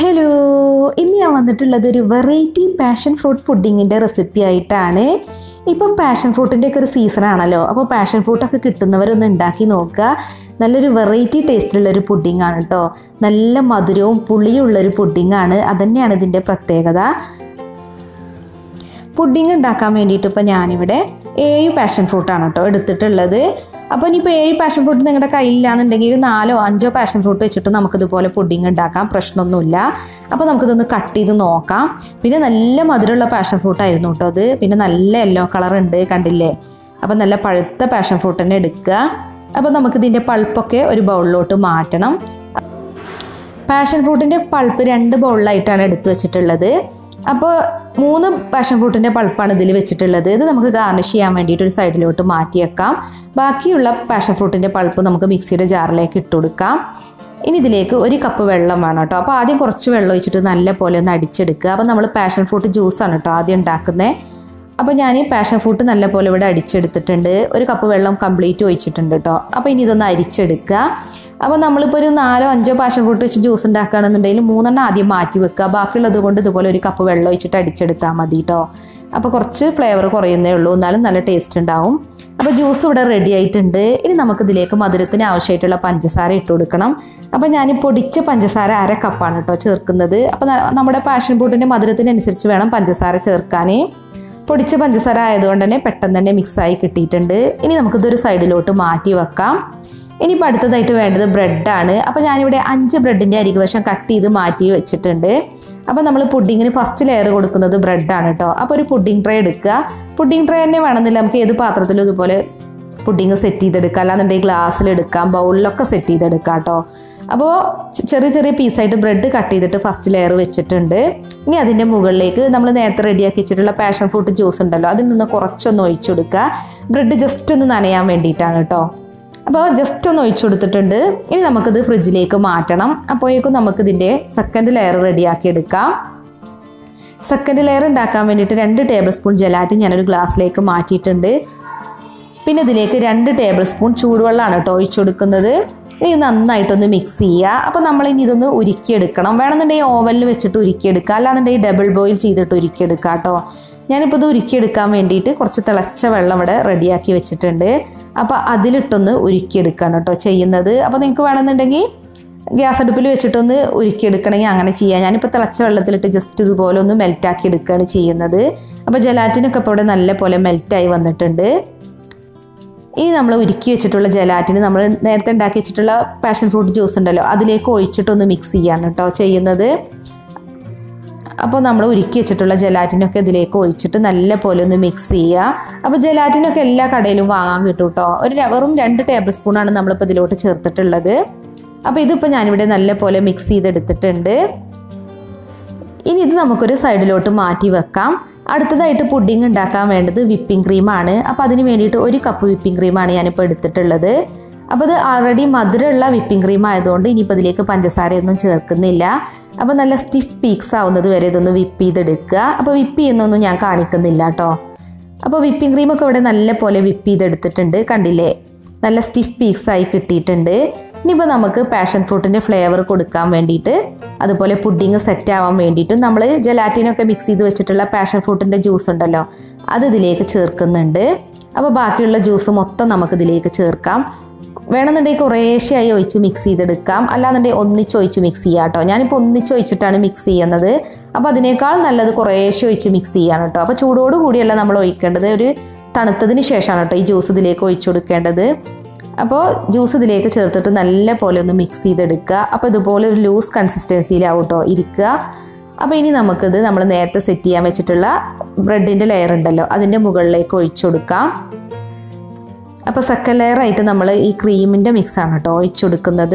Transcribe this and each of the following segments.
hello ഇന്ന് ഞാൻ വന്നിട്ടുള്ളത് ഒരു വെറൈറ്റി പാഷൻ ഫ്രൂട്ട് പുഡിങ്ങിൻ്റെ റെസിപ്പി ആയിട്ടാണ് ഇപ്പം പാഷൻ ഫ്രൂട്ടിൻ്റെ ഒക്കെ ഒരു സീസൺ ആണല്ലോ അപ്പോൾ പാഷൻ ഫ്രൂട്ടൊക്കെ കിട്ടുന്നവരൊന്ന് ഉണ്ടാക്കി നോക്കുക നല്ലൊരു വെറൈറ്റി ടേസ്റ്റിലുള്ളൊരു പുഡിംഗ് ആണ് കേട്ടോ നല്ല മധുരവും പുളിയും ഉള്ളൊരു പുഡിംഗ് ആണ് അതന്നെയാണ് ഇതിൻ്റെ പ്രത്യേകത പുഡിംഗ് ഉണ്ടാക്കാൻ വേണ്ടിയിട്ട് ഇപ്പോൾ ഞാനിവിടെ ഏഴ് പാഷൻ ഫ്രൂട്ടാണ് കേട്ടോ എടുത്തിട്ടുള്ളത് അപ്പോൾ ഇനിയിപ്പോൾ ഏഴ് പാഷൻ ഫ്രൂട്ട് നിങ്ങളുടെ കയ്യിലാണെന്നുണ്ടെങ്കിൽ ഒരു നാലോ അഞ്ചോ പാഷൻ ഫ്രൂട്ട് വെച്ചിട്ട് നമുക്കിതുപോലെ പുഡിംഗ് ഉണ്ടാക്കാം പ്രശ്നമൊന്നുമില്ല അപ്പോൾ നമുക്കിതൊന്ന് കട്ട് ചെയ്ത് നോക്കാം പിന്നെ നല്ല മധുരമുള്ള പാഷൻ ഫ്രൂട്ടായിരുന്നു കേട്ടോ അത് പിന്നെ നല്ല യെല്ലോ കളർ ഉണ്ട് കണ്ടില്ലേ അപ്പോൾ നല്ല പഴുത്ത പാഷൻ ഫ്രൂട്ട് തന്നെ എടുക്കുക അപ്പോൾ നമുക്കിതിൻ്റെ പൾപ്പൊക്കെ ഒരു ബൗളിലോട്ട് മാറ്റണം പാഷൻ ഫ്രൂട്ടിൻ്റെ പൾപ്പ് രണ്ട് ബൗളിലായിട്ടാണ് എടുത്തു വെച്ചിട്ടുള്ളത് അപ്പോൾ മൂന്ന് പാഷൻ ഫ്രൂട്ടിൻ്റെ പൾപ്പാണ് ഇതിൽ വെച്ചിട്ടുള്ളത് ഇത് നമുക്ക് ഗാർണിഷ് ചെയ്യാൻ വേണ്ടിയിട്ട് ഒരു സൈഡിലോട്ട് മാറ്റി വെക്കാം ബാക്കിയുള്ള പാഷൻ ഫ്രൂട്ടിൻ്റെ പൾപ്പ് നമുക്ക് മിക്സിയുടെ ജാറിലേക്ക് ഇട്ട് കൊടുക്കാം ഇനി ഇതിലേക്ക് ഒരു കപ്പ് വെള്ളം വേണം കേട്ടോ അപ്പോൾ ആദ്യം കുറച്ച് വെള്ളം ഒഴിച്ചിട്ട് നല്ല പോലെ ഒന്ന് അടിച്ചെടുക്കുക അപ്പോൾ നമ്മൾ പാഷൻ ഫ്രൂട്ട് ജ്യൂസാണ് കേട്ടോ ആദ്യം ഉണ്ടാക്കുന്നത് അപ്പോൾ ഞാൻ ഈ പാഷൻ ഫ്രൂട്ട് നല്ല പോലെ ഇവിടെ അടിച്ചെടുത്തിട്ടുണ്ട് ഒരു കപ്പ് വെള്ളം കംപ്ലീറ്റ് ഒഴിച്ചിട്ടുണ്ട് കേട്ടോ അപ്പോൾ ഇനി ഇതൊന്ന് അരിച്ചെടുക്കുക അപ്പോൾ നമ്മളിപ്പോൾ ഒരു നാലോ അഞ്ചോ പാഷൻ ഫ്രൂട്ട് വെച്ച് ജ്യൂസ് ഉണ്ടാക്കുകയാണെന്നുണ്ടെങ്കിൽ മൂന്നെണ്ണം ആദ്യം മാറ്റി വെക്കുക ബാക്കിയുള്ളത് കൊണ്ട് ഇതുപോലെ ഒരു കപ്പ് വെള്ളം ഒഴിച്ചിട്ട് അടിച്ചെടുത്താൽ മതി കേട്ടോ അപ്പോൾ കുറച്ച് ഫ്ലേവർ കുറയുന്നേ ഉള്ളൂ എന്നാലും നല്ല ടേസ്റ്റ് ഉണ്ടാവും അപ്പോൾ ജ്യൂസ് ഇവിടെ റെഡി ആയിട്ടുണ്ട് ഇനി നമുക്കിതിലേക്ക് മധുരത്തിന് ആവശ്യമായിട്ടുള്ള പഞ്ചസാര ഇട്ട് കൊടുക്കണം അപ്പോൾ ഞാൻ ഈ പൊടിച്ച പഞ്ചസാര അര കപ്പാണ് കേട്ടോ ചേർക്കുന്നത് അപ്പോൾ ന- നമ്മുടെ പാഷൻ ഫ്രൂട്ടിൻ്റെ മധുരത്തിനനുസരിച്ച് വേണം പഞ്ചസാര ചേർക്കാൻ പൊടിച്ച പഞ്ചസാര ആയതുകൊണ്ട് തന്നെ പെട്ടെന്ന് തന്നെ മിക്സായി കിട്ടിയിട്ടുണ്ട് ഇനി നമുക്കിതൊരു സൈഡിലോട്ട് മാറ്റി വെക്കാം ഇനിയിപ്പോൾ അടുത്തതായിട്ട് വേണ്ടത് ബ്രെഡാണ് അപ്പോൾ ഞാനിവിടെ അഞ്ച് ബ്രെഡിൻ്റെ അരികുവശം കട്ട് ചെയ്ത് മാറ്റി വെച്ചിട്ടുണ്ട് അപ്പോൾ നമ്മൾ പുഡിങ്ങിന് ഫസ്റ്റ് ലെയർ കൊടുക്കുന്നത് ബ്രെഡാണ് കേട്ടോ അപ്പോൾ ഒരു പുഡിംഗ് ട്രേ എടുക്കുക പുഡിംഗ് ട്രേ തന്നെ വേണമെന്നില്ല നമുക്ക് ഏത് പാത്രത്തിലും ഇതുപോലെ പുഡിങ് സെറ്റ് ചെയ്തെടുക്കാം അല്ലാന്നുണ്ടെങ്കിൽ ഗ്ലാസ്സിലെടുക്കാം ബൗളിലൊക്കെ സെറ്റ് ചെയ്തെടുക്കാം കേട്ടോ അപ്പോൾ ചെ- ചെറിയ ചെറിയ പീസായിട്ട് ബ്രെഡ് കട്ട് ചെയ്തിട്ട് ഫസ്റ്റ് ലെയർ വെച്ചിട്ടുണ്ട് ഇനി അതിൻ്റെ മുകളിലേക്ക് നമ്മൾ നേരത്തെ റെഡിയാക്കി വെച്ചിട്ടുള്ള പാഷൻ ഫ്രൂട്ട് ജ്യൂസ് ഉണ്ടല്ലോ അതിൽ നിന്ന് കുറച്ചൊന്ന് ഒഴിച്ചു കൊടുക്കുക ബ്രെഡ് ജസ്റ്റ് ഒന്ന് നനയാൻ വേണ്ടിയിട്ടാണ് കേട്ടോ അപ്പോൾ ജസ്റ്റ് ഒന്ന് ഒഴിച്ചു കൊടുത്തിട്ടുണ്ട് ഇനി നമുക്കിത് ഫ്രിഡ്ജിലേക്ക് മാറ്റണം അപ്പോഴേക്കും നമുക്കിതിൻ്റെ സെക്കൻഡ് ലെയർ റെഡിയാക്കി എടുക്കാം സെക്കൻഡ് ലെയർ ഉണ്ടാക്കാൻ വേണ്ടിയിട്ട് രണ്ട് ടേബിൾ സ്പൂൺ ജലാറ്റിൻ ഞാനൊരു ഗ്ലാസ്സിലേക്ക് മാറ്റിയിട്ടുണ്ട് പിന്നെ ഇതിലേക്ക് രണ്ട് ടേബിൾ സ്പൂൺ ചൂടുവെള്ളമാണ് കേട്ടോ ഒഴിച്ചു കൊടുക്കുന്നത് ഇനി നന്നായിട്ടൊന്ന് മിക്സ് ചെയ്യുക അപ്പോൾ നമ്മൾ ഇനി ഇതൊന്ന് ഉരുക്കിയെടുക്കണം വേണമെന്നുണ്ടെങ്കിൽ ഓവനിൽ വെച്ചിട്ട് ഉരുക്കിയെടുക്കുക അല്ലാന്നുണ്ടെങ്കിൽ ഡബിൾ ബോയിൽ ചെയ്തിട്ട് ഉരുക്കിയെടുക്കുക കേട്ടോ ഞാനിപ്പോൾ ഇത് ഉരുക്കിയെടുക്കാൻ വേണ്ടിയിട്ട് കുറച്ച് തിളച്ച വെള്ളം ഇവിടെ റെഡിയാക്കി വെച്ചിട്ടുണ്ട് അപ്പോൾ അതിലിട്ടൊന്ന് ഉരുക്കിയെടുക്കുകയാണ് കേട്ടോ ചെയ്യുന്നത് അപ്പോൾ നിങ്ങൾക്ക് വേണമെന്നുണ്ടെങ്കിൽ ഗ്യാസ് അടുപ്പിൽ വെച്ചിട്ടൊന്ന് ഉരുക്കിയെടുക്കണമെങ്കിൽ അങ്ങനെ ചെയ്യാം ഞാനിപ്പോൾ തിളച്ച വെള്ളത്തിലിട്ട് ജസ്റ്റ് ഇതുപോലെ ഒന്ന് മെൽറ്റാക്കി എടുക്കുകയാണ് ചെയ്യുന്നത് അപ്പോൾ ജലാറ്റിനൊക്കെ ഇപ്പോൾ ഇവിടെ നല്ല പോലെ മെൽറ്റായി വന്നിട്ടുണ്ട് ഇനി നമ്മൾ ഉരുക്കി വെച്ചിട്ടുള്ള ജലാറ്റിന് നമ്മൾ നേരത്തെ ഉണ്ടാക്കി വെച്ചിട്ടുള്ള പാഷൻ ഫ്രൂട്ട് ജ്യൂസ് ഉണ്ടല്ലോ അതിലേക്ക് ഒഴിച്ചിട്ടൊന്ന് മിക്സ് ചെയ്യാണ് കേട്ടോ ചെയ്യുന്നത് അപ്പോൾ നമ്മൾ ഉരുക്കി വെച്ചിട്ടുള്ള ജലാറ്റിനൊക്കെ ഇതിലേക്ക് ഒഴിച്ചിട്ട് നല്ല പോലെ ഒന്ന് മിക്സ് ചെയ്യുക അപ്പോൾ ജലാറ്റിനൊക്കെ എല്ലാ കടയിലും വാങ്ങാൻ കിട്ടും കേട്ടോ ഒരു ര- വെറും രണ്ട് ടേബിൾ സ്പൂണാണ് നമ്മളിപ്പോൾ ഇതിലോട്ട് ചേർത്തിട്ടുള്ളത് അപ്പോൾ ഇതിപ്പോൾ ഞാനിവിടെ നല്ല പോലെ മിക്സ് ചെയ്തെടുത്തിട്ടുണ്ട് ഇനി ഇത് നമുക്കൊരു സൈഡിലോട്ട് മാറ്റി വെക്കാം അടുത്തതായിട്ട് പുഡിംഗ് ഉണ്ടാക്കാൻ വേണ്ടത് വിപ്പിംഗ് ക്രീമാണ് അപ്പോൾ അതിന് വേണ്ടിയിട്ട് ഒരു കപ്പ് വിപ്പിംഗ് ക്രീമാണ് ഞാനിപ്പോൾ എടുത്തിട്ടുള്ളത് അപ്പോൾ ഇത് ആൾറെഡി മധുരമുള്ള വിപ്പിംഗ് ക്രീം ആയതുകൊണ്ട് ഇനിയിപ്പോൾ ഇതിലേക്ക് പഞ്ചസാരയൊന്നും ചേർക്കുന്നില്ല അപ്പോൾ നല്ല സ്റ്റിഫ് പീക്സ് ആവുന്നത് വരെ ഇതൊന്ന് വിപ്പ് ചെയ്തെടുക്കുക അപ്പോൾ വിപ്പ് ചെയ്യുന്നൊന്നും ഞാൻ കാണിക്കുന്നില്ല കേട്ടോ അപ്പോൾ വിപ്പിംഗ് ക്രീമൊക്കെ ഇവിടെ നല്ല പോലെ വിപ്പ് ചെയ്തെടുത്തിട്ടുണ്ട് കണ്ടില്ലേ നല്ല സ്റ്റിഫ് പീക്സ് ആയി കിട്ടിയിട്ടുണ്ട് ഇനിയിപ്പോൾ നമുക്ക് പാഷൻ ഫ്രൂട്ടിൻ്റെ ഫ്ലേവർ കൊടുക്കാൻ വേണ്ടിയിട്ട് അതുപോലെ പുഡിങ് സെറ്റ് ആവാൻ വേണ്ടിയിട്ടും നമ്മൾ ജലാറ്റിനൊക്കെ മിക്സ് ചെയ്ത് വെച്ചിട്ടുള്ള പാഷൻ ഫ്രൂട്ടിൻ്റെ ജ്യൂസ് ഉണ്ടല്ലോ അത് ഇതിലേക്ക് ചേർക്കുന്നുണ്ട് അപ്പോൾ ബാക്കിയുള്ള ജ്യൂസ് മൊത്തം നമുക്ക് ഇതിലേക്ക് ചേർക്കാം വേണമെന്നുണ്ടെങ്കിൽ കുറേശ്ശെയായി ഒഴിച്ച് മിക്സ് ചെയ്തെടുക്കാം അല്ലാന്നുണ്ടെങ്കിൽ ഒന്നിച്ച് ഒഴിച്ച് മിക്സ് ചെയ്യാം കേട്ടോ ഞാനിപ്പോൾ ഒന്നിച്ച് ഒഴിച്ചിട്ടാണ് മിക്സ് ചെയ്യുന്നത് അപ്പോൾ അതിനേക്കാൾ നല്ലത് കുറേശ്ശെ ഒഴിച്ച് മിക്സ് ചെയ്യാണ് കേട്ടോ അപ്പോൾ ചൂടോട് കൂടിയല്ല നമ്മൾ ഒഴിക്കേണ്ടത് ഒരു തണുത്തതിന് ശേഷമാണ് കേട്ടോ ഈ ജ്യൂസ് ഇതിലേക്ക് ഒഴിച്ചു കൊടുക്കേണ്ടത് അപ്പോൾ ജ്യൂസ് ഇതിലേക്ക് ചേർത്തിട്ട് നല്ല പോലെ ഒന്ന് മിക്സ് ചെയ്തെടുക്കുക അപ്പോൾ ഇതുപോലെ ഒരു ലൂസ് കൺസിസ്റ്റൻസിയിലാവും കേട്ടോ ഇരിക്കുക അപ്പോൾ ഇനി നമുക്കിത് നമ്മൾ നേരത്തെ സെറ്റ് ചെയ്യാൻ വെച്ചിട്ടുള്ള ബ്രെഡിൻ്റെ ലെയർ ഉണ്ടല്ലോ അതിൻ്റെ മുകളിലേക്ക് ഒഴിച്ചു കൊടുക്കാം അപ്പോൾ സെക്കൻഡ് ലെയർ ആയിട്ട് നമ്മൾ ഈ ക്രീമിൻ്റെ മിക്സാണ് കേട്ടോ ഒഴിച്ചു കൊടുക്കുന്നത്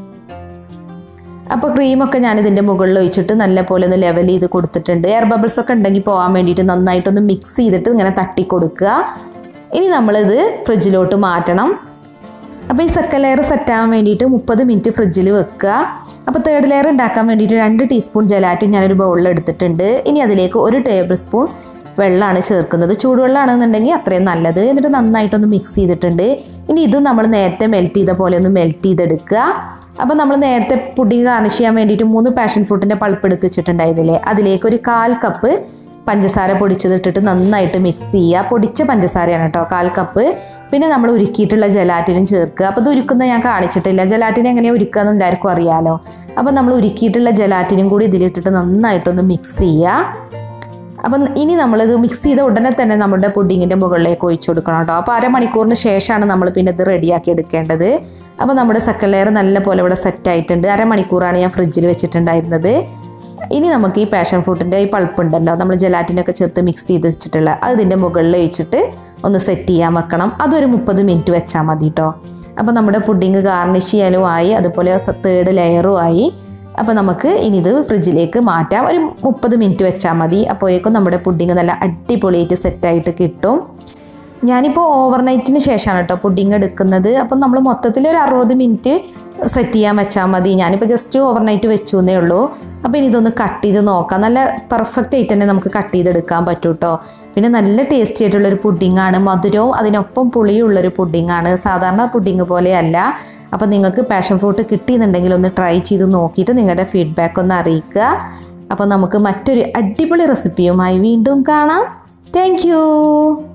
അപ്പോൾ ക്രീമൊക്കെ ഞാൻ ഇതിൻ്റെ മുകളിൽ ഒഴിച്ചിട്ട് നല്ല പോലെ ഒന്ന് ലെവൽ ചെയ്ത് കൊടുത്തിട്ടുണ്ട് എയർ ബബിൾസ് ഒക്കെ ഉണ്ടെങ്കിൽ പോകാൻ വേണ്ടിയിട്ട് നന്നായിട്ടൊന്ന് മിക്സ് ചെയ്തിട്ട് ഇങ്ങനെ തട്ടി കൊടുക്കുക ഇനി നമ്മളിത് ഫ്രിഡ്ജിലോട്ട് മാറ്റണം അപ്പോൾ ഈ സെക്കൻഡ് ലെയർ സെറ്റ് ആവാൻ വേണ്ടിയിട്ട് മുപ്പത് മിനിറ്റ് ഫ്രിഡ്ജിൽ വെക്കുക അപ്പോൾ തേർഡ് ലെയർ ഉണ്ടാക്കാൻ വേണ്ടിയിട്ട് രണ്ട് ടീസ്പൂൺ ജലാറ്റിൻ ഞാനൊരു ബൗളിൽ എടുത്തിട്ടുണ്ട് ഇനി അതിലേക്ക് ഒരു ടേബിൾ സ്പൂൺ വെള്ളമാണ് ചേർക്കുന്നത് ചൂടുവെള്ളമാണെന്നുണ്ടെങ്കിൽ അത്രയും നല്ലത് എന്നിട്ട് നന്നായിട്ടൊന്ന് മിക്സ് ചെയ്തിട്ടുണ്ട് ഇനി ഇതും നമ്മൾ നേരത്തെ മെൽറ്റ് ചെയ്ത പോലെ ഒന്ന് മെൽറ്റ് ചെയ്തെടുക്കുക അപ്പോൾ നമ്മൾ നേരത്തെ പുഡിങ് ഗാർണിഷ് ചെയ്യാൻ വേണ്ടിയിട്ട് മൂന്ന് പാഷൻ ഫ്രൂട്ടിൻ്റെ പൾപ്പ് എടുത്ത് വെച്ചിട്ടുണ്ടായിരുന്നില്ലേ അതിലേക്ക് ഒരു കാൽ കപ്പ് പഞ്ചസാര പൊടിച്ചതിട്ടിട്ട് നന്നായിട്ട് മിക്സ് ചെയ്യുക പൊടിച്ച പഞ്ചസാരയാണ് കേട്ടോ കാൽ കപ്പ് പിന്നെ നമ്മൾ ഉരുക്കിയിട്ടുള്ള ജലാറ്റിനും ചേർക്കുക അപ്പോൾ ഇത് ഉരുക്കുന്ന ഞാൻ കാണിച്ചിട്ടില്ല ജലാറ്റിൻ എങ്ങനെയാണ് ഉരുക്കുക എന്ന് എല്ലാവർക്കും അറിയാലോ അപ്പോൾ നമ്മൾ ഉരുക്കിയിട്ടുള്ള ജലാറ്റിനും കൂടി ഇതിലിട്ടിട്ട് നന്നായിട്ടൊന്ന് മിക്സ് ചെയ്യുക അപ്പം ഇനി നമ്മളിത് മിക്സ് ചെയ്ത ഉടനെ തന്നെ നമ്മുടെ പുഡിങ്ങിൻ്റെ മുകളിലേക്ക് ഒഴിച്ചു കൊടുക്കണം കേട്ടോ അപ്പോൾ അരമണിക്കൂറിന് ശേഷമാണ് നമ്മൾ പിന്നെ ഇത് റെഡിയാക്കി എടുക്കേണ്ടത് അപ്പോൾ നമ്മുടെ സെക്കൻഡ് ലെയർ നല്ല പോലെ ഇവിടെ സെറ്റ് ആയിട്ടുണ്ട് അരമണിക്കൂറാണ് ഞാൻ ഫ്രിഡ്ജിൽ വെച്ചിട്ടുണ്ടായിരുന്നത് ഇനി നമുക്ക് ഈ പാഷൻ ഫ്രൂട്ടിൻ്റെ ഈ പൾപ്പ് ഉണ്ടല്ലോ നമ്മൾ ജലാറ്റിനൊക്കെ ചേർത്ത് മിക്സ് ചെയ്ത് വെച്ചിട്ടുള്ള അത് ഇതിൻ്റെ മുകളിൽ വെച്ചിട്ട് ഒന്ന് സെറ്റ് ചെയ്യാൻ വെക്കണം അതൊരു മുപ്പത് മിനിറ്റ് വെച്ചാൽ മതി കേട്ടോ അപ്പോൾ നമ്മുടെ പുഡിങ് ഗാർണിഷ് ചെയ്യാനും ആയി അതുപോലെ തേർഡ് ലെയറും ആയി അപ്പോൾ നമുക്ക് ഇനി ഇത് ഫ്രിഡ്ജിലേക്ക് മാറ്റാം ഒരു മുപ്പത് മിനിറ്റ് വെച്ചാൽ മതി അപ്പോഴേക്കും നമ്മുടെ പുഡിങ് നല്ല അടിപൊളിയായിട്ട് സെറ്റായിട്ട് കിട്ടും ഞാനിപ്പോൾ ഓവർനൈറ്റിന് ശേഷമാണ് കേട്ടോ പുഡിങ് എടുക്കുന്നത് അപ്പം നമ്മൾ മൊത്തത്തിൽ ഒരു അറുപത് മിനിറ്റ് സെറ്റ് ചെയ്യാൻ വെച്ചാൽ മതി ഞാനിപ്പോൾ ജസ്റ്റ് ഓവർനൈറ്റ് വെച്ചു എന്നേ ഉള്ളൂ അപ്പോൾ ഇനി ഇതൊന്ന് കട്ട് ചെയ്ത് നോക്കാം നല്ല പെർഫെക്റ്റ് ആയിട്ട് തന്നെ നമുക്ക് കട്ട് ചെയ്തെടുക്കാൻ പറ്റും കേട്ടോ പിന്നെ നല്ല ടേസ്റ്റി ആയിട്ടുള്ളൊരു പുഡിങ്ങാണ് മധുരവും അതിനൊപ്പം പുളിയുള്ളൊരു പുഡിങ്ങാണ് സാധാരണ പുഡിങ് പോലെയല്ല അപ്പോൾ നിങ്ങൾക്ക് പാഷൻ ഫ്രൂട്ട് കിട്ടിയെന്നുണ്ടെങ്കിൽ ഒന്ന് ട്രൈ ചെയ്ത് നോക്കിയിട്ട് നിങ്ങളുടെ ഫീഡ്ബാക്ക് ഒന്ന് അറിയിക്കുക അപ്പോൾ നമുക്ക് മറ്റൊരു അടിപൊളി റെസിപ്പിയുമായി വീണ്ടും കാണാം താങ്ക്